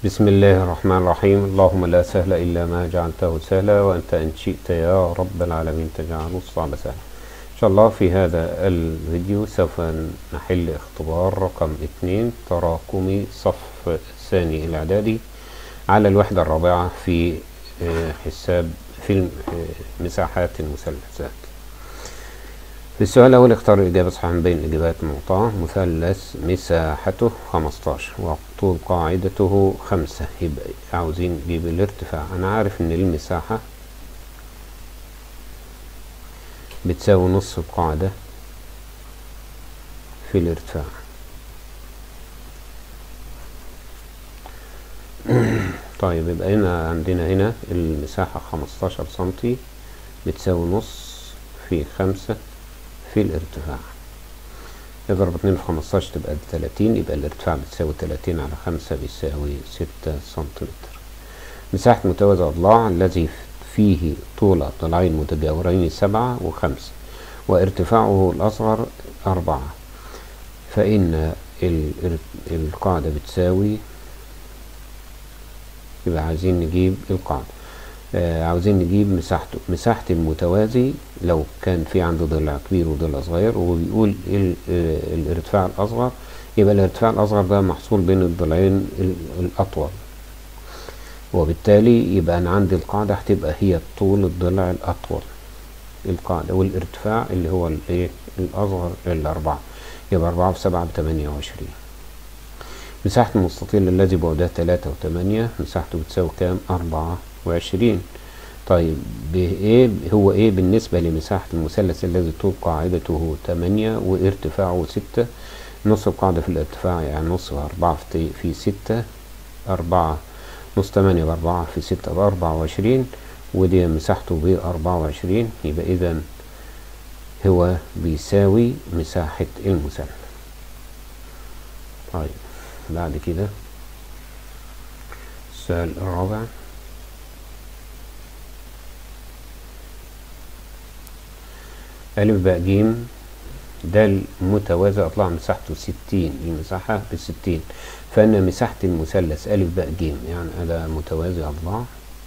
بسم الله الرحمن الرحيم اللهم لا سهل إلا ما جعلته سهلا وأنت إن شئت يا رب العالمين تجعل الصعب سهلا إن شاء الله في هذا الفيديو سوف نحل اختبار رقم اثنين تراكمي صف ثاني الإعدادي على الوحدة الرابعة في حساب فيلم مساحات المثلثات في السؤال الأول اختار الإجابة صحيحة من بين الإجابات المعطاة مثلث مساحته 15 وطول قاعدته 5 يبقى عاوزين نجيب الارتفاع أنا عارف إن المساحة بتساوي نص القاعدة في الارتفاع طيب يبقى هنا عندنا هنا المساحة 15 سنتي بتساوي نص في خمسة في الارتفاع نضرب اتنين في خمستاشر تبقى تلاتين يبقى الارتفاع بتساوي تلاتين على خمسة بيساوي ستة سنتيمتر مساحة متوازي الأضلاع الذي فيه طول ضلعين متجاورين سبعة وخمسة وارتفاعه الأصغر أربعة فإن القاعدة بتساوي يبقى عايزين نجيب القاعدة آه عاوزين نجيب مساحته مساحة المتوازي لو كان في عنده ضلع كبير وضلع صغير وبيقول الارتفاع الأصغر يبقى الارتفاع الأصغر ده محصول بين الضلعين الأطول وبالتالي يبقى أنا عندي القاعدة هتبقى هي طول الضلع الأطول القاعدة والارتفاع اللي هو الايه الأصغر الأربعة يبقى أربعة في سبعة بتمانية وعشرين مساحة المستطيل الذي بعدها تلاتة وتمانية مساحته بتساوي كام أربعة وعشرين طيب بإيه هو إيه بالنسبة لمساحة المثلث الذي طول قاعدته تمانية وارتفاعه ستة نص القاعدة في الارتفاع يعني نص أربعة في ستة أربعة نص تمانية بأربعة في ستة بأربعة وعشرين ودي مساحته بأربعة وعشرين يبقى إذا هو بيساوي مساحة المثلث طيب بعد كده السؤال الرابع ألف باء جيم ده المتوازي أطلع مساحته ستين المساحة بستين فإن مساحة المثلث ألف باء جيم يعني هذا متوازي أضلاع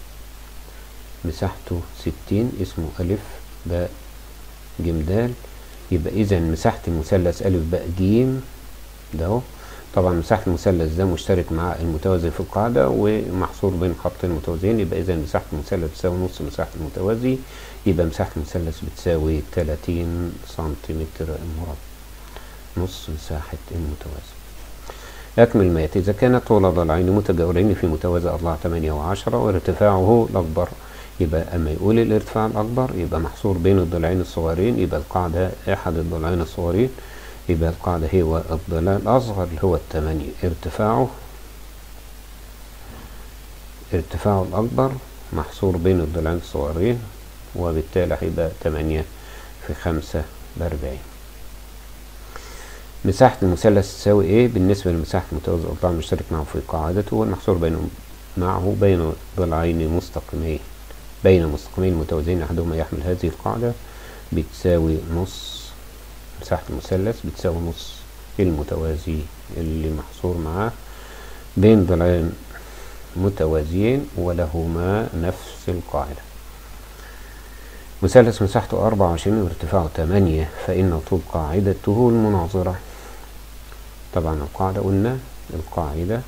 مساحته ستين اسمه ألف باء جيم دال يبقى إذا مساحة المثلث ألف باء جيم ده هو طبعا مساحة المثلث ده مشترك مع المتوازي في القاعدة ومحصور بين خطين متوازيين يبقى إذا مساحة المثلث بتساوي نص مساحة المتوازي يبقى مساحة المثلث بتساوي 30 سنتيمتر مربع نص مساحة المتوازي أكمل ما يأتي إذا كان طول ضلعين متجاورين في متوازي أضلاع 8 و10 وارتفاعه الأكبر يبقى أما يقول الارتفاع الأكبر يبقى محصور بين الضلعين الصغيرين يبقى القاعدة أحد الضلعين الصغيرين يبقى القاعدة هو الضلع الأصغر اللي هو التمانية ارتفاعه ارتفاعه الأكبر محصور بين الضلعين الصغيرين وبالتالي هيبقى تمانية في خمسة بأربعين مساحة المثلث تساوي ايه بالنسبة لمساحة متوازي الأضلاع المشترك معه في قاعدته والمحصور بينه معه بين ضلعين مستقيمين بين مستقيمين متوازيين أحدهما يحمل هذه القاعدة بتساوي نص مساحة المثلث بتساوي نص المتوازي اللي محصور معاه بين ضلعين متوازيين ولهما نفس القاعدة مثلث مساحته أربعة وعشرين وارتفاعه تمانية فإن طول قاعدته المناظرة طبعا القاعدة قلنا القاعدة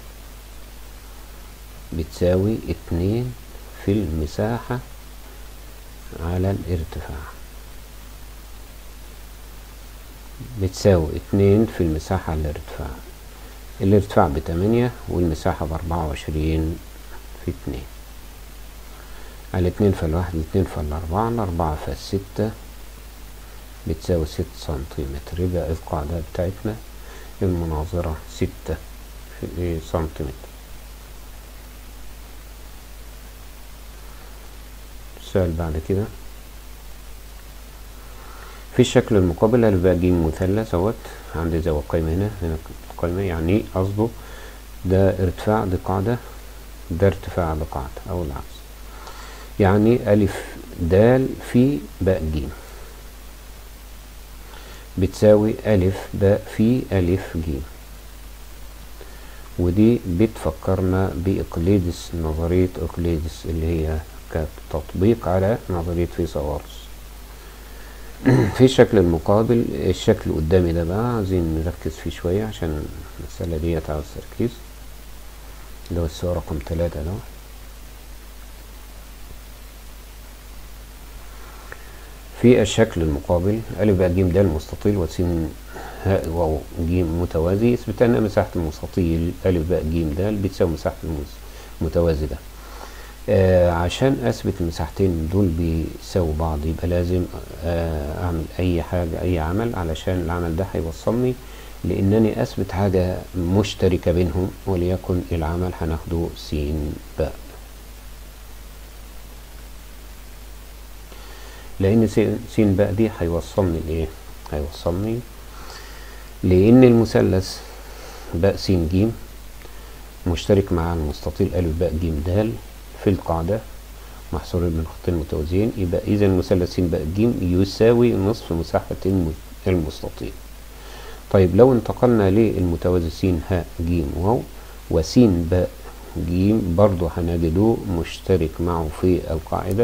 بتساوي اتنين في المساحة على الارتفاع بتساوي اتنين في المساحة على الارتفاع الارتفاع بتمانية والمساحة بأربعة وعشرين في اتنين على اتنين فالواحد اتنين فالأربعة الأربعة فالستة بتساوي ست سنتيمتر يبقى القاعدة بتاعتنا المناظرة ستة في سنتيمتر السؤال بعد كده في الشكل المقابل ألف باء جيم مثلث اهوت عندي زاوية قايمة هنا هنا قايمة يعني قصده ده ارتفاع دي قاعدة ده ارتفاع ده قاعدة أو العكس يعني ألف دال في باء جيم بتساوي ألف باء في ألف جيم ودي بتفكرنا بإقليدس نظرية إقليدس اللي هي كانت تطبيق على نظرية فيثاغورس في الشكل المقابل الشكل قدامي ده بقى عايزين نركز فيه شوية عشان المسألة دي عاوز تركيز اللي هو السؤال رقم تلاتة ده في الشكل المقابل ألف باء ج د مستطيل وس هاء واو ج متوازي اثبت أن مساحة المستطيل ألف باء ج د بتساوي مساحة المتوازي ده آه عشان اثبت المساحتين دول بيساووا بعض يبقى لازم آه اعمل اي حاجة اي عمل علشان العمل ده هيوصلني لانني اثبت حاجة مشتركة بينهم وليكن العمل هناخده س باء لان س باء دي هيوصلني لايه هيوصلني لان المثلث باء س ج مشترك مع المستطيل أ باء ج د في القاعدة محصور من خطين متوازيين يبقى إذا المثلث س باء ج يساوي نصف مساحة المستطيل طيب لو انتقلنا للمتوازي س ه ج واو وس باء ج برضو هنجده مشترك معه في القاعدة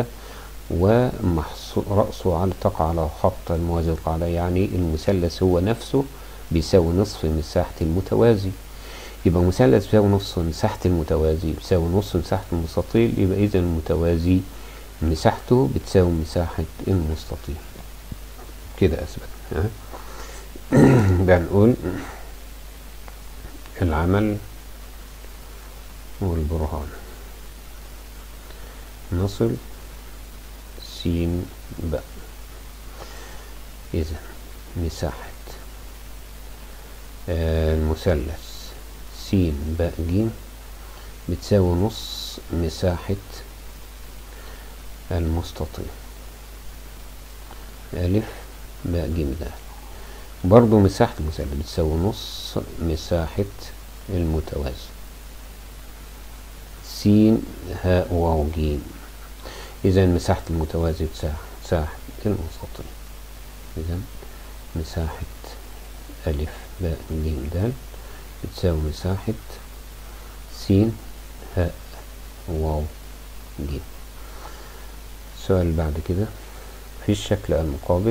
ورأسه على تقع على خط الموازي القاعدة يعني المثلث هو نفسه بيساوي نصف مساحة المتوازي يبقى مثلث بيساوي نص مساحة المتوازي بيساوي نص مساحة المستطيل يبقى إذا المتوازي مساحته بتساوي مساحة المستطيل كده أثبت ده نقول العمل والبرهان نصل س باء إذا مساحة آه المثلث س باء ج بتساوي نص مساحة المستطيل ألف باء ج د برضو مساحة المثلث بتساوي نص مساحة المتوازي س هاء واو ج إذا مساحة المتوازي بتساوي مساحة المستطيل إذا مساحة ألف باء ج د بتساوي مساحة س هاء واو ج السؤال اللي بعد كده في الشكل المقابل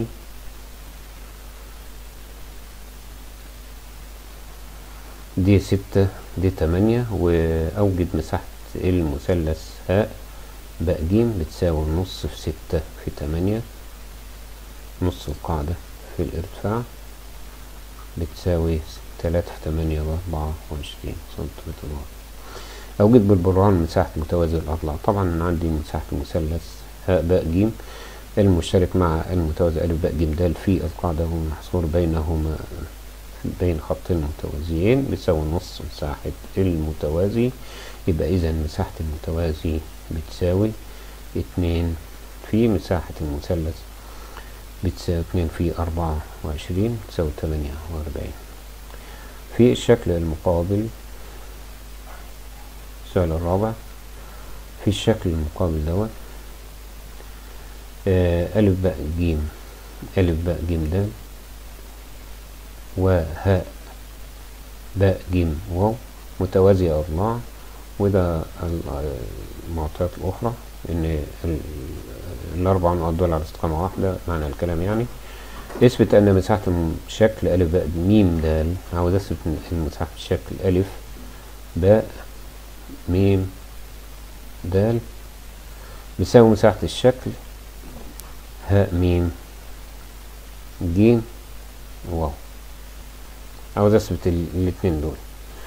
دي ستة دي تمانية وأوجد مساحة المثلث هاء باء ج بتساوي نص في ستة في تمانية نص القاعدة في الارتفاع بتساوي تلاتة في تمانية بأربعة وعشرين سنتيمتر أوجد بالبرهان مساحة متوازي الأضلاع طبعا أنا عندي مساحة المثلث هاء باء ج المشترك مع المتوازي ألف باء ج د في القاعدة والمحصور بينهما بين خطين متوازيين بيساوي نص مساحة المتوازي يبقى إذا مساحة المتوازي بتساوي اتنين في مساحة المثلث بتساوي اتنين في أربعة وعشرين تساوي تمانية وأربعين في الشكل المقابل السؤال الرابع في الشكل المقابل دوت آه ألف باء ج ألف باء ج د وهاء باء ج واو متوازية أضلاع وده المعطيات الأخرى إن الأربع نقط دول على استقامة واحدة معنى الكلام يعني اثبت أن مساحة شكل ألف باء ميم د عاوز أثبت مساحة شكل ألف باء ميم د بيساوي مساحة الشكل هاء ميم ج واو عاوز اثبت الاثنين دول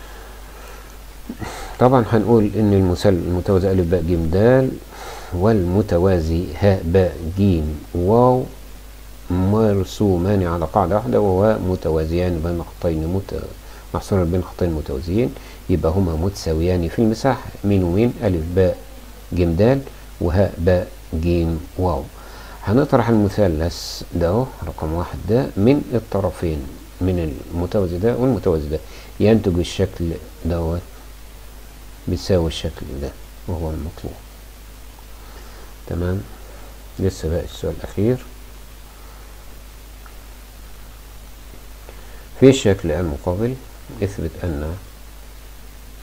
طبعا هنقول ان المتوازي الف باء ج د والمتوازي هاء باء ج واو مرسومان على قاعدة واحدة وهو متوازيان بين خطين مت... محصورا بين خطين متوازيين يبقى هما متساويان في المساحة مين ومين ألف باء ج د وهاء باء ج واو هنطرح المثلث ده اهو رقم واحد ده من الطرفين من المتوازي ده والمتوازي ده ينتج الشكل دوت بيساوي الشكل ده وهو المطلوب تمام لسه بقى السؤال الأخير في الشكل المقابل اثبت أن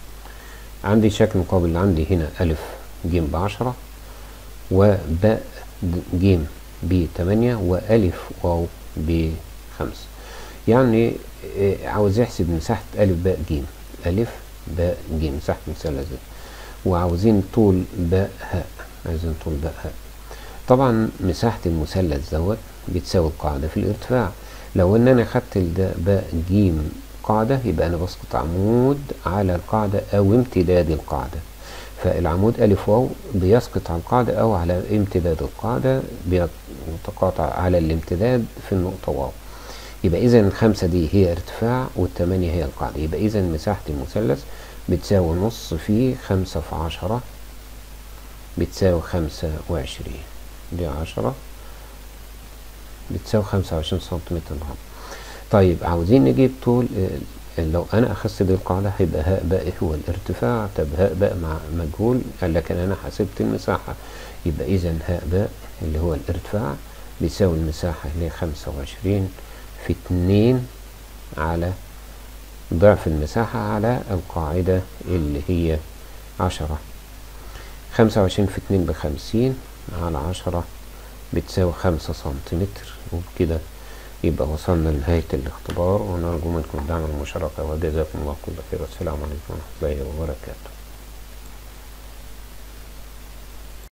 عندي شكل مقابل عندي هنا ألف جيم بعشرة وباء د- جيم بتمانية وألف واو بخمسة يعني آه، عاوز يحسب مساحة ألف باء جيم ألف باء جيم مساحة المثلث ده وعاوزين طول باء هاء عايزين طول باء هاء طبعا مساحة المثلث دوت بتساوي القاعدة في الارتفاع لو ان انا خدت ده باء جيم قاعدة يبقى انا بسقط عمود على القاعدة او امتداد القاعدة فالعمود ألف واو بيسقط على القاعدة أو على امتداد القاعدة بيتقاطع على الامتداد في النقطة واو يبقى إذا الخمسة دي هي ارتفاع والتمانية هي القاعدة يبقى إذا مساحة المثلث بتساوي نص في خمسة في عشرة بتساوي خمسة وعشرين دي عشرة بتساوي خمسة وعشرين سنتيمتر مربع طيب عاوزين نجيب طول آه، لو انا اخذت دي القاعدة هيبقى هاء باء هو الارتفاع طب هاء باء مع مجهول قال لك انا حسبت المساحة يبقى اذا هاء باء اللي هو الارتفاع بيساوي المساحة اللي هي خمسة وعشرين في اتنين على ضعف المساحة على القاعدة اللي هي عشرة خمسة وعشرين في اتنين بخمسين على عشرة بتساوي خمسة سنتيمتر وبكده يبقى وصلنا لنهاية الاختبار ونرجو منكم الدعم والمشاركة وجزاكم الله كل خير والسلام عليكم ورحمة الله وبركاته